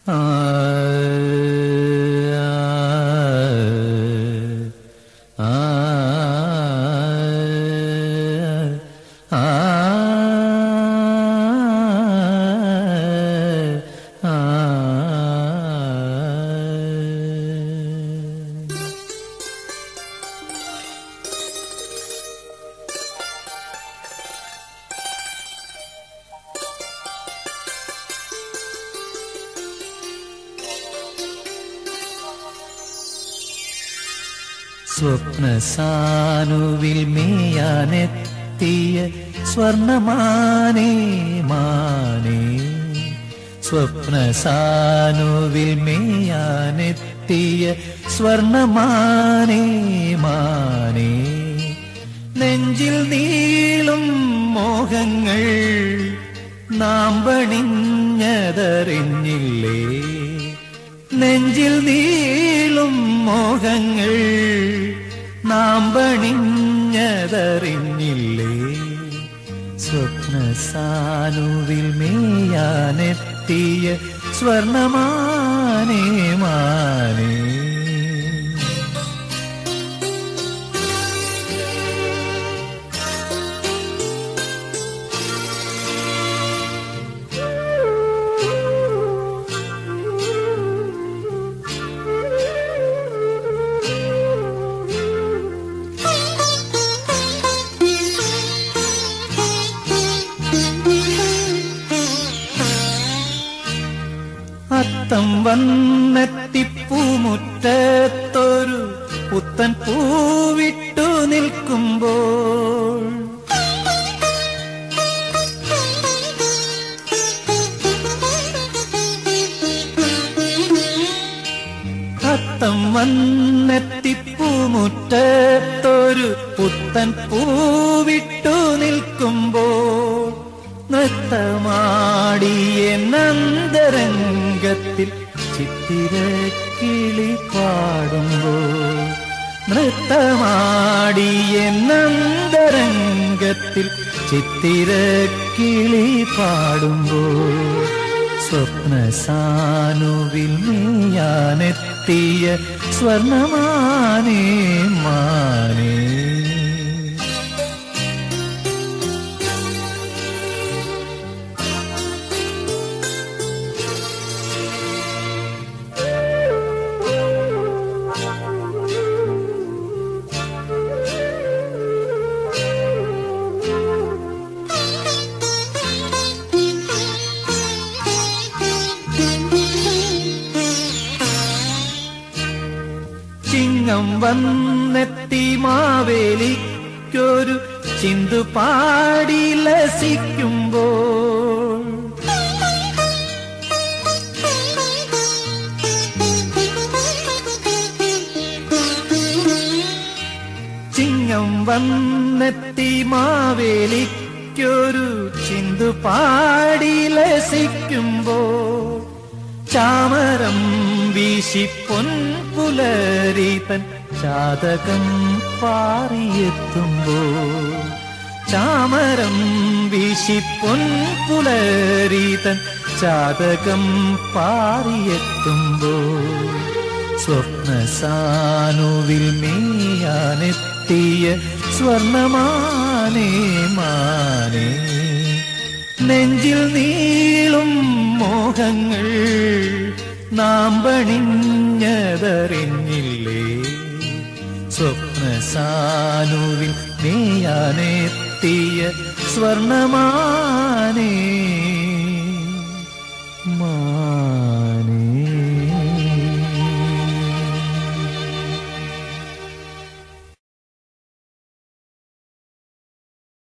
ആ ആ ആ ആ സ്വപ്നസാനുവിൽ മേയാനെത്തിയ സ്വർണമാനേ മാനേ സ്വപ്നസാനുവിൽ മേയാനെത്തിയ സ്വർണമാനേ മാനേ നെഞ്ചിൽ നീളും മോഹങ്ങൾ നാം പണിഞ്ഞതറിഞ്ഞില്ലേ നെഞ്ചിൽ നീളും മോഹങ്ങൾ നാം പണിഞ്ഞതറിഞ്ഞില്ലേ സ്വപ്നസാനുവിൽ മേയാനെത്തിയ സ്വർണമാനേ മാനേ അത്തം വന്നെത്തിപ്പൂമുറ്റത്തൊരു പുത്തൻ പൂവിട്ടു നിൽക്കുമ്പോൾ അത്തം വന്നെത്തിപ്പൂമുറ്റത്തൊരു പുത്തൻ പൂവിട്ടു നിൽക്കുമ്പോൾ നൃത്തമാടിയ നന്ദരംഗത്തിൽ ചിത്തിര കിളി പാടുമ്പോൾ നൃത്തമാടിയ നന്ദരംഗത്തിൽ ചിത്തിര കിളി പാടുമ്പോൾ സ്വപ്നസാനുവിൽ നീയാനെത്തിയ സ്വർണമാനേ മാനേ ചിങ്ങം വന്നെത്തി മാവേലിക്കൊരു ചിന്തു പാടി ലസിക്കുമ്പോൾ ചിങ്ങം വന്നെത്തി മാവേലിക്കൊരു ചിന്തു പാടി ലസിക്കുമ്പോൾ ചാമരം വീശി പൊൻപുലരി തൻ ചാതകം പാറിയെത്തുമ്പോൾ ചാമരം വീശി പൊൻപുലരി തൻ ചാതകം പാറിയെത്തുമ്പോൾ സ്വപ്നസാനുവിൽ മേയാനെത്തിയ സ്വർണമാനേ മാനേ നെഞ്ചിൽ നീളും മോഹങ്ങൾ നാം പണിഞ്ഞതറിഞ്ഞില്ലേ സ്വപ്നസാനുവിൽ മേയാനെത്തിയ സ്വർണമാനേ